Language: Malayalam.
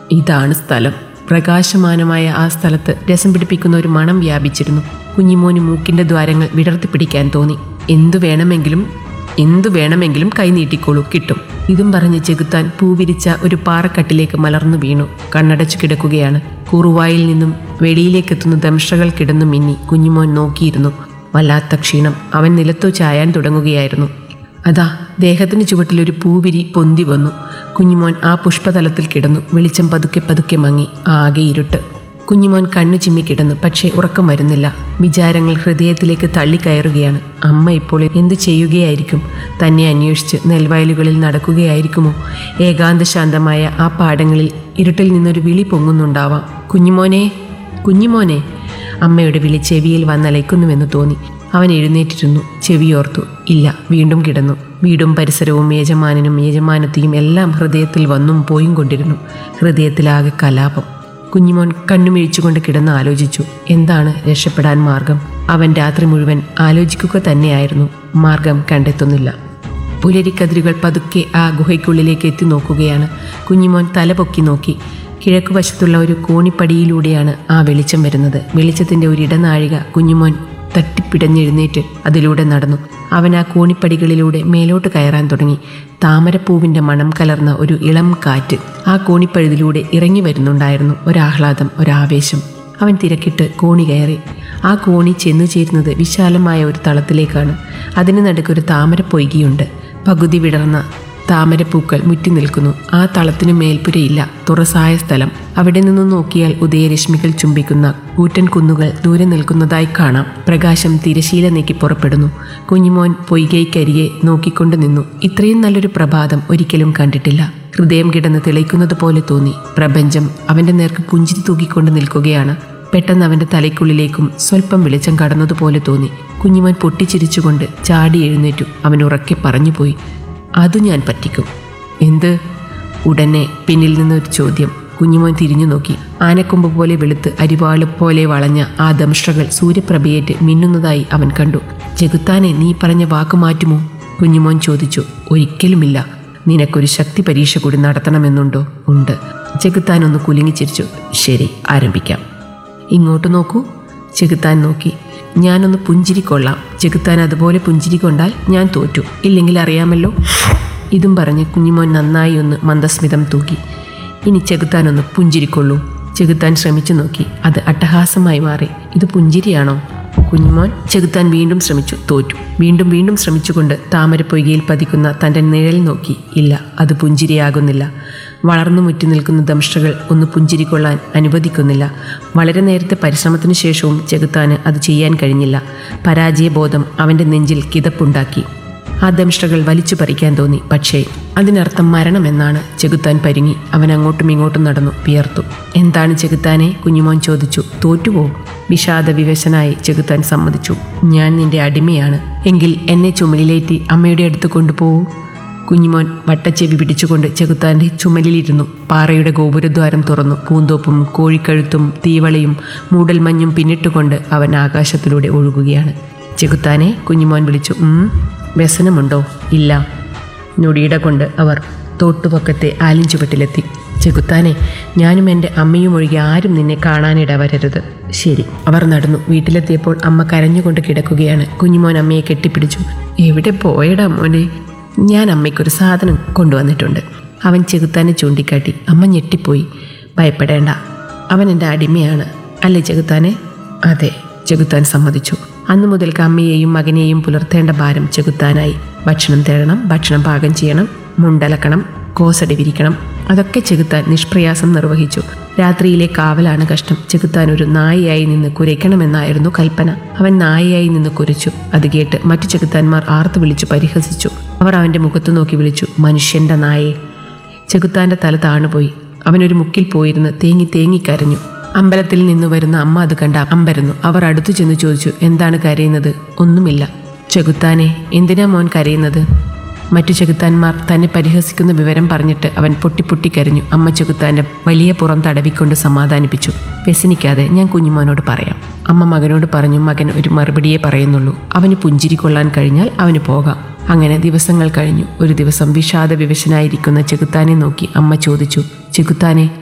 ഇതാണ് സ്ഥലം പ്രകാശമാനമായ ആ സ്ഥലത്ത് രസം പിടിപ്പിക്കുന്ന ഒരു മണം വ്യാപിച്ചിരുന്നു കുഞ്ഞിമോന് മൂക്കിന്റെ ദ്വാരങ്ങൾ വിടർത്തി പിടിക്കാൻ തോന്നി എന്തു വേണമെങ്കിലും എന്തു വേണമെങ്കിലും കൈ നീട്ടിക്കോളൂ കിട്ടും ഇതും പറഞ്ഞ് ചെകുത്താൻ പൂവിരിച്ച ഒരു പാറക്കട്ടിലേക്ക് മലർന്നു വീണു കണ്ണടച്ചു കിടക്കുകയാണ് കുറുവായിൽ നിന്നും വെളിയിലേക്കെത്തുന്ന ദംഷകൾ കിടന്നു മിന്നി കുഞ്ഞിമോൻ നോക്കിയിരുന്നു വല്ലാത്ത ക്ഷീണം അവൻ നിലത്തു ചായാൻ തുടങ്ങുകയായിരുന്നു അതാ ദേഹത്തിന് ചുവട്ടിലൊരു പൂവിരി പൊന്തി വന്നു കുഞ്ഞിമോൻ ആ പുഷ്പതലത്തിൽ കിടന്നു വെളിച്ചം പതുക്കെ പതുക്കെ മങ്ങി ആകെ ഇരുട്ട് കുഞ്ഞിമോൻ കണ്ണു ചിമ്മി കിടന്നു പക്ഷേ ഉറക്കം വരുന്നില്ല വിചാരങ്ങൾ ഹൃദയത്തിലേക്ക് തള്ളിക്കയറുകയാണ് അമ്മ ഇപ്പോൾ എന്തു ചെയ്യുകയായിരിക്കും തന്നെ അന്വേഷിച്ച് നെൽവയലുകളിൽ നടക്കുകയായിരിക്കുമോ ഏകാന്ത ശാന്തമായ ആ പാടങ്ങളിൽ ഇരുട്ടിൽ നിന്നൊരു വിളി പൊങ്ങുന്നുണ്ടാവാം കുഞ്ഞിമോനെ കുഞ്ഞിമോനെ അമ്മയുടെ വിളി ചെവിയിൽ വന്നലയ്ക്കുന്നുവെന്ന് തോന്നി അവൻ എഴുന്നേറ്റിരുന്നു ചെവിയോർത്തു ഇല്ല വീണ്ടും കിടന്നു വീടും പരിസരവും യജമാനനും യജമാനത്തിയും എല്ലാം ഹൃദയത്തിൽ വന്നും പോയും കൊണ്ടിരുന്നു ഹൃദയത്തിലാകെ കലാപം കുഞ്ഞിമോൻ കണ്ണുമിഴിച്ചുകൊണ്ട് കിടന്ന് ആലോചിച്ചു എന്താണ് രക്ഷപ്പെടാൻ മാർഗം അവൻ രാത്രി മുഴുവൻ ആലോചിക്കുക തന്നെയായിരുന്നു മാർഗം കണ്ടെത്തുന്നില്ല പുലരിക്കതിരുകൾ പതുക്കെ ആ ഗുഹയ്ക്കുള്ളിലേക്ക് എത്തി നോക്കുകയാണ് കുഞ്ഞിമോൻ തല പൊക്കി നോക്കി കിഴക്കുവശത്തുള്ള ഒരു കോണിപ്പടിയിലൂടെയാണ് ആ വെളിച്ചം വരുന്നത് വെളിച്ചത്തിന്റെ ഒരു ഇടനാഴിക കുഞ്ഞിമോൻ തട്ടിപ്പിടഞ്ഞെഴുന്നേറ്റ് അതിലൂടെ നടന്നു അവൻ ആ കോണിപ്പടികളിലൂടെ മേലോട്ട് കയറാൻ തുടങ്ങി താമരപ്പൂവിന്റെ മണം കലർന്ന ഒരു ഇളം കാറ്റ് ആ കോണിപ്പഴുതിലൂടെ ഇറങ്ങി വരുന്നുണ്ടായിരുന്നു ഒരാഹ്ലാദം ഒരാവേശം അവൻ തിരക്കിട്ട് കോണി കയറി ആ കോണി ചെന്നു ചേരുന്നത് വിശാലമായ ഒരു തളത്തിലേക്കാണ് അതിന് നടുക്കൊരു താമര പൊയ്കയുണ്ട് പകുതി വിടർന്ന താമരപ്പൂക്കൾ മുറ്റി നിൽക്കുന്നു ആ തളത്തിനു മേൽപ്പുരയില്ല തുറസായ സ്ഥലം അവിടെ നിന്ന് നോക്കിയാൽ ഉദയരശ്മികൾ ചുംബിക്കുന്ന കൂറ്റൻ കുന്നുകൾ ദൂരെ നിൽക്കുന്നതായി കാണാം പ്രകാശം തിരശീല നീക്കി പുറപ്പെടുന്നു കുഞ്ഞിമോൻ പൊയ്കൈക്കരിയെ നോക്കിക്കൊണ്ട് നിന്നു ഇത്രയും നല്ലൊരു പ്രഭാതം ഒരിക്കലും കണ്ടിട്ടില്ല ഹൃദയം കിടന്ന് തിളയ്ക്കുന്നത് പോലെ തോന്നി പ്രപഞ്ചം അവന്റെ നേർക്ക് പുഞ്ചിരി തൂക്കിക്കൊണ്ട് നിൽക്കുകയാണ് പെട്ടെന്ന് അവന്റെ തലയ്ക്കുള്ളിലേക്കും സ്വല്പം വെളിച്ചം കടന്നതുപോലെ തോന്നി കുഞ്ഞിമോൻ പൊട്ടിച്ചിരിച്ചുകൊണ്ട് ചാടി എഴുന്നേറ്റു അവൻ ഉറക്കെ പറഞ്ഞുപോയി അത് ഞാൻ പറ്റിക്കും എന്ത് ഉടനെ പിന്നിൽ നിന്നൊരു ചോദ്യം കുഞ്ഞുമോൻ തിരിഞ്ഞു നോക്കി ആനക്കൊമ്പ് പോലെ വെളുത്ത് അരിവാള് പോലെ വളഞ്ഞ ആ ദംഷ്ട്രകൾ സൂര്യപ്രഭയേറ്റ് മിന്നുന്നതായി അവൻ കണ്ടു ജഗുത്താനെ നീ പറഞ്ഞ വാക്ക് മാറ്റുമോ കുഞ്ഞുമോൻ ചോദിച്ചു ഒരിക്കലുമില്ല നിനക്കൊരു ശക്തി പരീക്ഷ കൂടി നടത്തണമെന്നുണ്ടോ ഉണ്ട് ജഗുത്താൻ ഒന്ന് കുലുങ്ങിച്ചിരിച്ചു ശരി ആരംഭിക്കാം ഇങ്ങോട്ട് നോക്കൂ ചെകുത്താൻ നോക്കി ഞാനൊന്ന് പുഞ്ചിരിക്കൊള്ളാം ചെകുത്താൻ അതുപോലെ പുഞ്ചിരി കൊണ്ടാൽ ഞാൻ തോറ്റു ഇല്ലെങ്കിൽ അറിയാമല്ലോ ഇതും പറഞ്ഞ് കുഞ്ഞിമോൻ നന്നായി ഒന്ന് മന്ദസ്മിതം തൂക്കി ഇനി ചെകുത്താൻ ഒന്ന് പുഞ്ചിരിക്കൊള്ളൂ ചെകുത്താൻ ശ്രമിച്ചു നോക്കി അത് അട്ടഹാസമായി മാറി ഇത് പുഞ്ചിരിയാണോ കുഞ്ഞുമോൻ ചെകുത്താൻ വീണ്ടും ശ്രമിച്ചു തോറ്റു വീണ്ടും വീണ്ടും ശ്രമിച്ചുകൊണ്ട് താമരപ്പൊയ്കയിൽ പതിക്കുന്ന തൻ്റെ നിഴൽ നോക്കി ഇല്ല അത് പുഞ്ചിരിയാകുന്നില്ല വളർന്നു മുറ്റി നിൽക്കുന്ന ദംഷ്ട്രകൾ ഒന്ന് പുഞ്ചിരിക്കൊള്ളാൻ അനുവദിക്കുന്നില്ല വളരെ നേരത്തെ പരിശ്രമത്തിനു ശേഷവും ചെകുത്താന് അത് ചെയ്യാൻ കഴിഞ്ഞില്ല പരാജയബോധം അവൻ്റെ നെഞ്ചിൽ കിതപ്പുണ്ടാക്കി ആ ദംഷ്ട്രകൾ വലിച്ചു പറിക്കാൻ തോന്നി പക്ഷേ അതിനർത്ഥം മരണമെന്നാണ് ചെകുത്താൻ പരുങ്ങി അവൻ അങ്ങോട്ടും ഇങ്ങോട്ടും നടന്നു വിയർത്തു എന്താണ് ചെകുത്താനെ കുഞ്ഞുമോൻ ചോദിച്ചു തോറ്റുപോകും വിഷാദ വിവശനായി ചെകുത്താൻ സമ്മതിച്ചു ഞാൻ നിന്റെ അടിമയാണ് എങ്കിൽ എന്നെ ചുമലിലേറ്റി അമ്മയുടെ അടുത്ത് കൊണ്ടുപോകൂ കുഞ്ഞുമോൻ വട്ടച്ചെവി പിടിച്ചുകൊണ്ട് ചെകുത്താന്റെ ചുമലിലിരുന്നു പാറയുടെ ഗോപുരദ്വാരം തുറന്നു പൂന്തോപ്പും കോഴിക്കഴുത്തും തീവളയും മൂടൽമഞ്ഞും പിന്നിട്ടുകൊണ്ട് അവൻ ആകാശത്തിലൂടെ ഒഴുകുകയാണ് ചെകുത്താനെ കുഞ്ഞുമോൻ വിളിച്ചു ഉം വ്യസനമുണ്ടോ ഇല്ല ഞൊടിയിട കൊണ്ട് അവർ തോട്ടുപക്കത്തെ ആലിഞ്ചുവട്ടിലെത്തി ചെകുത്താനെ ഞാനും എൻ്റെ അമ്മയും ഒഴികെ ആരും നിന്നെ കാണാനിട വരരുത് ശരി അവർ നടന്നു വീട്ടിലെത്തിയപ്പോൾ അമ്മ കരഞ്ഞുകൊണ്ട് കിടക്കുകയാണ് കുഞ്ഞുമോൻ അമ്മയെ കെട്ടിപ്പിടിച്ചു എവിടെ പോയടാ മോനെ ഞാൻ അമ്മയ്ക്കൊരു സാധനം കൊണ്ടുവന്നിട്ടുണ്ട് അവൻ ചെകുത്താനെ ചൂണ്ടിക്കാട്ടി അമ്മ ഞെട്ടിപ്പോയി ഭയപ്പെടേണ്ട അവൻ എൻ്റെ അടിമയാണ് അല്ലേ ചെകുത്താനെ അതെ ചെകുത്താൻ സമ്മതിച്ചു അന്നു മുതൽക്ക് അമ്മയെയും മകനെയും പുലർത്തേണ്ട ഭാരം ചെകുത്താനായി ഭക്ഷണം തേടണം ഭക്ഷണം പാകം ചെയ്യണം മുണ്ടലക്കണം കോസടി വിരിക്കണം അതൊക്കെ ചെകുത്താൻ നിഷ്പ്രയാസം നിർവഹിച്ചു രാത്രിയിലെ കാവലാണ് കഷ്ടം ചെകുത്താൻ ഒരു നായയായി നിന്ന് കുരയ്ക്കണമെന്നായിരുന്നു കൽപ്പന അവൻ നായയായി നിന്ന് കുരച്ചു അത് കേട്ട് മറ്റു ചെകുത്താന്മാർ ആർത്തു വിളിച്ചു പരിഹസിച്ചു അവർ അവന്റെ മുഖത്ത് നോക്കി വിളിച്ചു മനുഷ്യന്റെ നായേ ചെകുത്താന്റെ തല താണുപോയി അവനൊരു മുക്കിൽ പോയിരുന്ന് തേങ്ങി തേങ്ങി കരഞ്ഞു അമ്പലത്തിൽ നിന്ന് വരുന്ന അമ്മ അത് കണ്ട അമ്പരന്നു അവർ അടുത്തു ചെന്ന് ചോദിച്ചു എന്താണ് കരയുന്നത് ഒന്നുമില്ല ചെകുത്താനെ എന്തിനാ മോൻ കരയുന്നത് മറ്റു ചെകുത്താന്മാർ തന്നെ പരിഹസിക്കുന്ന വിവരം പറഞ്ഞിട്ട് അവൻ പൊട്ടിപ്പൊട്ടി കരഞ്ഞു അമ്മ ചെകുത്താന്റെ വലിയ പുറം തടവിക്കൊണ്ട് സമാധാനിപ്പിച്ചു വ്യസനിക്കാതെ ഞാൻ കുഞ്ഞുമോനോട് പറയാം അമ്മ മകനോട് പറഞ്ഞു മകൻ ഒരു മറുപടിയേ പറയുന്നുള്ളൂ അവന് പുഞ്ചിരി കൊള്ളാൻ കഴിഞ്ഞാൽ അവന് പോകാം അങ്ങനെ ദിവസങ്ങൾ കഴിഞ്ഞു ഒരു ദിവസം വിഷാദ വിവശനായിരിക്കുന്ന ചെകുത്താനെ നോക്കി അമ്മ ചോദിച്ചു ചെകുത്താനെ